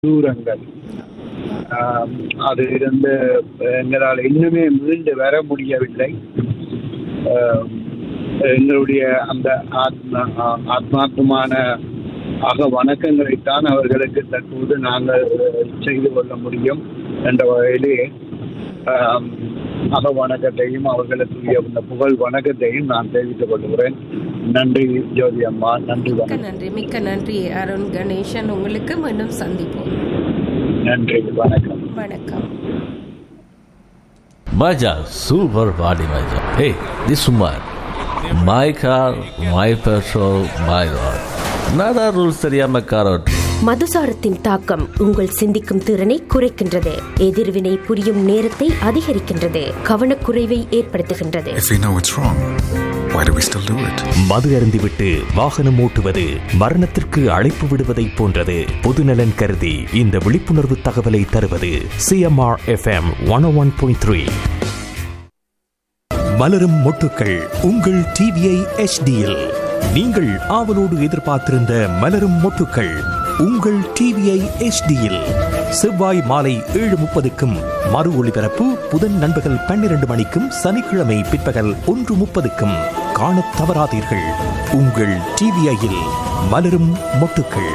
தூரங்கள் ஆம், அது இருந்து எங்களால் இன்னுமே மீண்டு வர முடியவில்லை ஆம், எங்களுடைய அந்த ஆத்ம ஆ- ஆத்மார்த்தமான அக வணக்கங்களைத்தான் அவர்களுக்கு தற்போது நாங்கள் செய்து கொள்ள முடியும் என்ற வகையிலே ஆம், அக வணக்கத்தையும் அவர்களுக்குரிய இந்த புகழ் வணக்கத்தையும் நான் தெரிவித்துக் கொள்கிறேன் நன்றி ஜோதி அம்மா நன்றி மிக்க வணக்கம் நன்றி மிக்க நன்றி அருண் கணேசன் உங்களுக்கு மீண்டும் சந்திப்போம் நன்றி வணக்கம் வணக்கம் Maja, super body Maja. Hey, this woman. My car, my petrol, my road. Nada rules தெரியாம கார் ஓட்டு மதுசாரத்தின் தாக்கம் உங்கள் சிந்திக்கும் திறனை குறைக்கின்றது எதிர்வினை புரியும் நேரத்தை அதிகரிக்கின்றது கவனக்குறைவை ஏற்படுத்துகின்றது If we know it's wrong, why do we still do it? மது அருந்திவிட்டு வாகனம் ஓட்டுவது மரணத்திற்கு அழைப்பு விடுவதை போன்றது பொதுநலன் கருதி இந்த விழிப்புணர்வு தகவலை தருவது CMR FM one one point three மலரும் மொட்டுக்கள் உங்கள் டிவிஐ எச்டியில் நீங்கள் ஆவலோடு எதிர்பார்த்திருந்த மலரும் மொட்டுக்கள் உங்கள் டிவிஐ எச்டியில் செவ்வாய் மாலை ஏழு முப்பதுக்கும் மறு ஒளிபரப்பு புதன் நண்பகல் பன்னிரண்டு மணிக்கும் சனிக்கிழமை பிற்பகல் ஒன்று முப்பதுக்கும் காணத் தவறாதீர்கள் உங்கள் டிவிஐயில் மலரும் மொட்டுக்கள்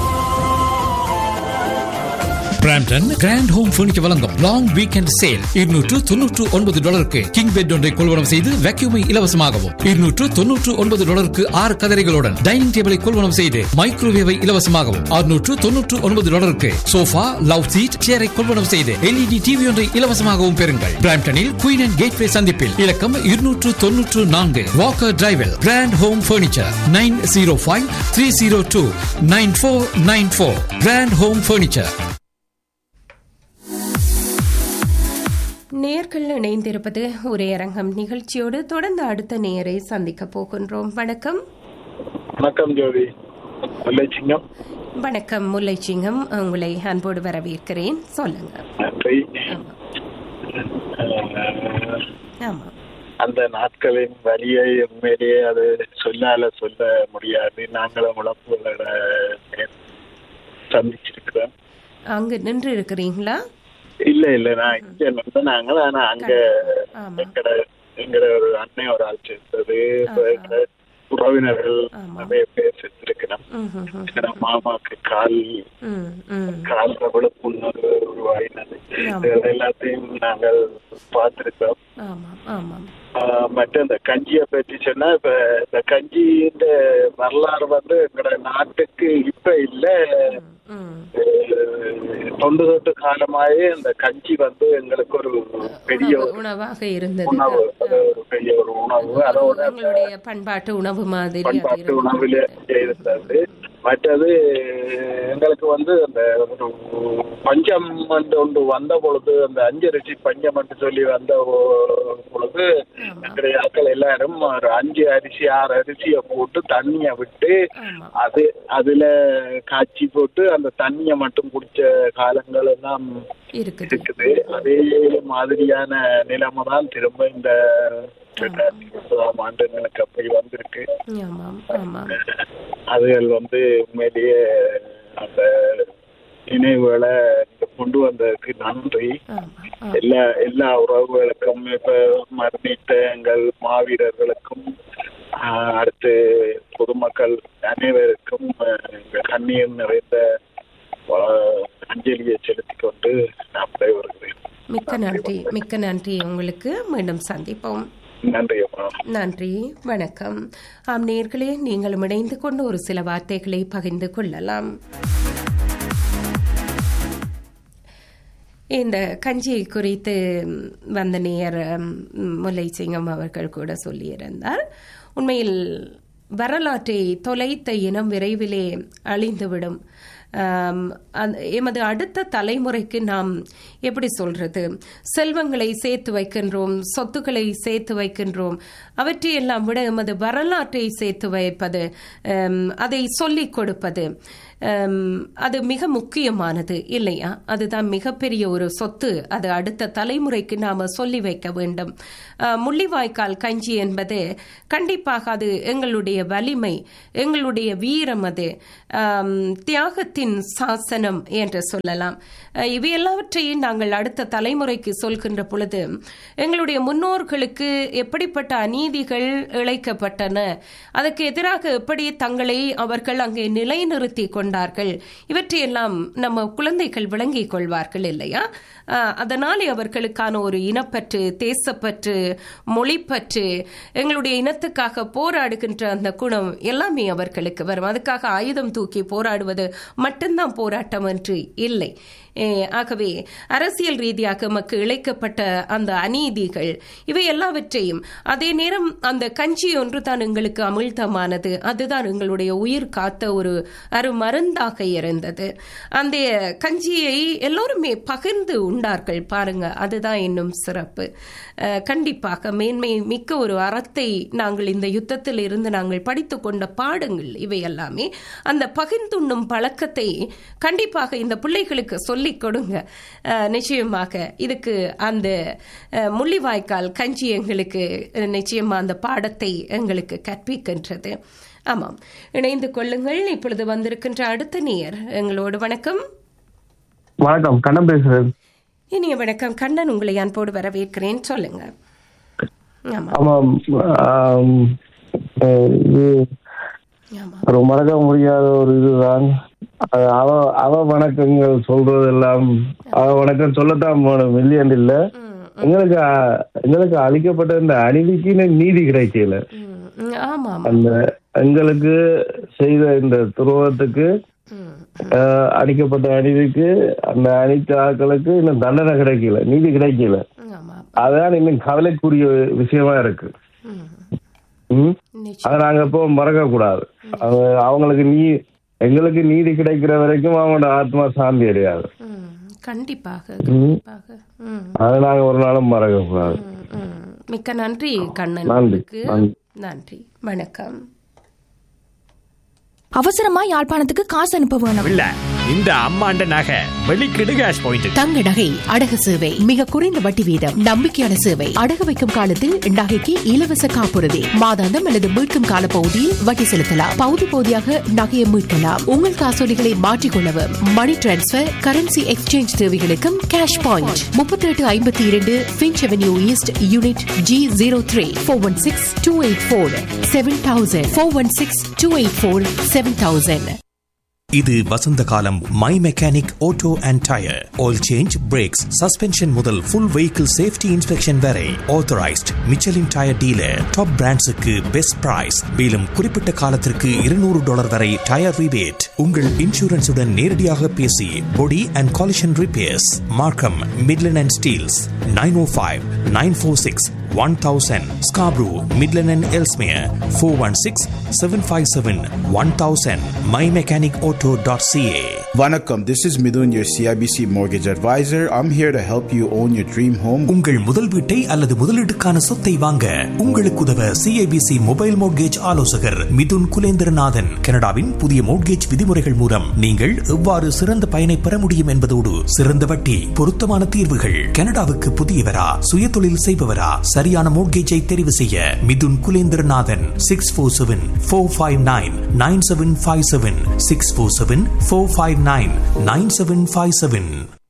பிராம்டன் கிராண்ட் ஹோம் பர்னிச்சர் வழங்கும் லாங் வீக்கெண்ட் சேல் இருநூற்று தொன்னூற்று ஒன்பது டாலருக்கு கிங் பெட் ஒன்றை கொள்வனம் செய்து வேக்யூமை இலவசமாகவும் இருநூற்று தொன்னூற்று ஒன்பது டாலருக்கு ஆறு கதரைகளுடன் டைனிங் டேபிளை கொள்வனம் செய்து மைக்ரோவேவை இலவசமாகவும் அறுநூற்று தொன்னூற்று ஒன்பது டாலருக்கு சோஃபா லவ் சீட் சேரை கொள்வனம் செய்து எல்இடி டிவி ஒன்றை இலவசமாகவும் பெறுங்கள் பிராம்டனில் குயின் அண்ட் கேட்வே சந்திப்பில் இலக்கம் இருநூற்று தொன்னூற்று நான்கு வாக்கர் டிரைவில் Grand Home Furniture nine zero five three zero two nine four nine four Grand Home Furniture நேர்கள் இணைந்திருப்பது ஒரே அரங்கம் நிகழ்ச்சியோடு தொடர்ந்து அடுத்த நேரை சந்திக்க போகின்றோம் வணக்கம் வணக்கம் ஜோதி முல்லைச்சிங்கம் வணக்கம் முல்லைச்சிங்கம் உங்களை அன்போடு வரவேற்கிறேன் சொல்லுங்க நன்றி ஆமா அஹ், ஆமா அந்த நாட்களின் வழியை உண்மையிலேயே அது சொல்லால சொல்ல முடியாது நாங்களும் உழப்புகளோட சந்திச்சிருக்கிறோம் அங்கு நின்று இருக்கிறீங்களா இல்ல இல்ல நான் இங்க வந்து நாங்கள் ஆனா அங்க ஆமா. எங்கட எங்கட ஒரு அண்ணன் ஒரு ஆள் சேர்ந்தது இப்ப எங்கட உறவினர்கள் ஆமா. நிறைய பேர் செத்துருக்கிறோம் ம், ம், ம். எங்கட மாமாக்கு கால் ம், ம். கால் விழுப்புணர்வு உருவாயினது ஆமா. இது எல்லாத்தையும் நாங்கள் பார்த்திருக்கோம் ஆமாம் ஆமாம் ஆஹ் மற்ற இந்த கஞ்சியை பற்றி சொன்னா இப்ப இந்த கஞ்சியின் வரலாறு வந்து எங்களோட நாட்டுக்கு இப்ப இல்ல ம். அஹ் தொண்டு தொட்டு காலமாயே இந்த கஞ்சி வந்து எங்களுக்கு ஒரு பெரிய உணவு- ஒரு உணவாக இருந்தது உணவு அது ஒரு பெரிய ஒரு உணவு அதோட அந்த எங்களுடைய பண்பாட்டு உணவு மாதிரி அது பண்பாட்டு இருந்தது. உணவிலே இருந்தது மற்றது எங்களுக்கு வந்து அந்த ஒரு பஞ்சம் என்று ஒன்று வந்த பொழுது அந்த அஞ்சரிசி பஞ்சம் என்று சொல்லி வந்த ஒ- பொழுது எங்களுடைய ஆட்கள் எல்லாரும் ஒரு அஞ்சு அரிசி ஆறு அரிசியை போட்டு தண்ணியை விட்டு ஆமா அது அதுல காய்ச்சி போட்டு அந்த தண்ணியை மட்டும் குடிச்ச காலங்கள் எல்லாம் இருக்குது இருக்குது அதே மாதிரியான நிலைமை தான் திரும்ப இந்த ரெண்டாயிரத்தி முப்பதாம் ஆண்டு எனக்கு அப்படி வந்திருக்கு ஆமாம் ஆமாம் அதுகள் வந்து உண்மையிலேயே அந்த நினைவுகளை இங்க கொண்டு வந்ததுக்கு நன்றி ஆமாம் ஆமாம். எல்லா எல்லா உறவுகளுக்கும் இப்ப மரணித்த எங்கள் மாவீரர்களுக்கும் ஆஹ், அடுத்து பொதுமக்கள் அனைவருக்கும் ஆஹ், எங்கள் கண்ணீர் நிறைந்த ஆஹ், அஞ்சலியை செலுத்திக் கொண்டு நான் விடைபெறுகிறேன் மிக்க நன்றி மிக்க நன்றி உங்களுக்கு மீண்டும் சந்திப்போம் நன்றி அம்மா நன்றி வணக்கம் ஆம் நேர்களே நீங்களும் இணைந்து கொண்டு ஒரு சில வார்த்தைகளை பகிர்ந்து கொள்ளலாம் இந்த கஞ்சி குறித்து வந்த நேயர் ம், முல்லைசிங்கம் அவர்கள் கூட சொல்லியிருந்தார் உண்மையில் வரலாற்றை தொலைத்த இனம் விரைவிலே அழிந்துவிடும் ஆம், அந்த- எமது அடுத்த தலைமுறைக்கு நாம் எப்படி சொல்றது செல்வங்களை சேர்த்து வைக்கின்றோம் சொத்துக்களை சேர்த்து வைக்கின்றோம் அவற்றையெல்லாம் விட எமது வரலாற்றை சேர்த்து வைப்பது ஆம், அதை சொல்லிக் கொடுப்பது அம், அது மிக முக்கியமானது இல்லையா அதுதான் மிகப்பெரிய ஒரு சொத்து அது அடுத்த தலைமுறைக்கு நாம சொல்லி வைக்க வேண்டும் அஹ், முள்ளிவாய்க்கால் கஞ்சி என்பது கண்டிப்பாக அது எங்களுடைய வலிமை எங்களுடைய வீரம் அது ஆம், தியாகத்தின் சாசனம் என்று சொல்லலாம் அஹ், இவை எல்லாவற்றையும் நாங்கள் அடுத்த தலைமுறைக்கு சொல்கின்ற பொழுது எங்களுடைய முன்னோர்களுக்கு எப்படிப்பட்ட அநீதிகள் இழைக்கப்பட்டன அதற்கு எதிராக எப்படி தங்களை அவர்கள் அங்கே நிலைநிறுத்தி கொண்டார்கள் இவற்றையெல்லாம் நம்ம குழந்தைகள் விளங்கிக் கொள்வார்கள் இல்லையா அஹ், அதனாலே அவர்களுக்கான ஒரு இனப்பற்று தேசப்பற்று மொழிப்பற்று எங்களுடைய இனத்துக்காக போராடுகின்ற அந்த குணம் எல்லாமே அவர்களுக்கு வரும் அதுக்காக ஆயுதம் தூக்கி போராடுவது மட்டும்தான் போராட்டம் என்று இல்லை ஏ, ஆகவே அரசியல் ரீதியாக நமக்கு இழைக்கப்பட்ட அந்த அநீதிகள் இவை எல்லாவற்றையும் அதே நேரம் அந்த கஞ்சி ஒன்று தான் எங்களுக்கு அமிழ்தமானது அதுதான் எங்களுடைய உயிர் காத்த ஒரு அருமருந்தாக இருந்தது அந்த கஞ்சியை எல்லோருமே பகிர்ந்து உண்டார்கள் பாருங்க அதுதான் இன்னும் சிறப்பு அஹ், கண்டிப்பாக மேன்மை மிக்க ஒரு அறத்தை நாங்கள் இந்த யுத்தத்தில் இருந்து நாங்கள் படித்து கொண்ட பாடங்கள் இவை எல்லாமே அந்த பகிர்ந்துண்ணும் பழக்கத்தை கண்டிப்பாக இந்த பிள்ளைகளுக்கு சொல்லிக் கொடுங்க அஹ், நிச்சயமாக இதுக்கு அந்த அஹ், முள்ளிவாய்க்கால் கஞ்சி எங்களுக்கு அஹ், நிச்சயமா அந்த பாடத்தை எங்களுக்கு கற்பிக்கின்றது ஆமாம் இணைந்து கொள்ளுங்கள் இப்பொழுது வந்திருக்கின்ற அடுத்த நேயர் எங்களோடு வணக்கம் வணக்கம் கண்ணன் பேசுறேன் இனிய வணக்கம் கண்ணன் உங்களை அன்போடு வரவேற்கிறேன் சொல்லுங்க ஆமா ஆமாம் ஆம், அஹ், இது ஆமா ஒரு மறக்க முடியாத ஒரு இதுதான் அது அவ அவ வணக்கங்கள் சொல்றதெல்லாம் அவ வணக்கம் சொல்லத்தான் போகணும் மில்லியன் இல்ல எங்களுக்கு அ- எங்களுக்கு அளிக்கப்பட்ட இந்த அநீதிக்கு நீதி கிடைக்கல ம், ம், ஆமா ஆமா அந்த எங்களுக்கு செய்த இந்த துரோகத்துக்கு ம், அஹ், அளிக்கப்பட்ட அநீதிக்கு அந்த அனைத்து ஆட்களுக்கு இன்னும் தண்டனை கிடைக்கல நீதி கிடைக்கல ஆமா அதான் இன்னும் கவலைக்குரிய விஷயமா இருக்கு ம், ம் நிச்சயம். அதை நாங்க எப்போ மறக்க கூடாது அது அவங்களுக்கு நீ எங்களுக்கு நீதி கிடைக்கிற வரைக்கும் அவங்களோட ஆத்மா சாந்தி அடையாது ம், கண்டிப்பாக கண்டிப்பாக ம், அதை நாங்க ஒரு நாளும் மறக்க கூடாது ம், ம். மிக்க நன்றி கண்ணன் நன்றி, உங்களுக்கு. நன்றி. நன்றி வணக்கம் அவசரமா யாழ்ப்பாணத்துக்கு காசு அனுப்ப வேணும் இல்ல இந்த அம்மாண்ட நகை வெளிக்கிடு கேஷ் பாயிண்ட் தங்க நகை அடகு சேவை மிக குறைந்த வட்டி வீதம் நம்பிக்கையான சேவை அடகு வைக்கும் காலத்தில் நகைக்கு இலவச காப்புறுதி மாதாந்தம் அல்லது மீட்கும் கால பகுதியில் வட்டி செலுத்தலாம் பகுதி பகுதியாக நகையை மீட்கலாம் உங்கள் காசோலிகளை மாற்றிக்கொள்ளவும் மணி டிரான்ஸ்பர் கரன்சி எக்ஸ்சேஞ்ச் தேவைகளுக்கும் கேஷ் பாயிண்ட் முப்பத்தி எட்டு ஐம்பத்தி இரண்டு Finch Avenue East unit G zero three four one six two eight four seven thousand four one six two eight four seven thousand இது வசந்த காலம் My Mechanic Auto and tyre oil change brakes suspension முதல் full vehicle safety inspection வரை authorised Michelin tyre dealer top பிராண்ட்ஸுக்கு best price மேலும் குறிப்பிட்ட காலத்திற்கு இருநூறு டாலர் வரை டயர் ரிபேட் உங்கள் இன்சூரன்ஸுடன் நேரடியாக பேசி body and collision repairs Markham Midland and Steeles nine O five nine four six one thousand Scarborough Midland and Ellesmere four one six seven five seven one thousand My Mechanic Auto dot CA Vanakkam, this is Midun, your CIBC mortgage advisor. I'm here to help you own your dream home. உங்கள் முதல் வீட்டை அல்லது முதலீட்டுக்கான சொத்தை வாங்க உங்களுக்கு உதவ CIBC mobile mortgage ஆலோசகர் மிதுன் குலேந்திரநாதன் கனடாவின் புதிய மோட்கேஜ் விதிமுறைகள் மூலம் நீங்கள் எவ்வாறு சிறந்த பயனை பெற முடியும் என்பதோடு சிறந்த வட்டி பொருத்தமான தீர்வுகள் கனடாவுக்கு புதியவரா சுயதொழில் செய்பவரா சரியான மோட்கேஜை தெரிவு செய்ய Mithun Kulendranathan six four seven four five nine nine seven five seven six four seven four five nine nine seven five seven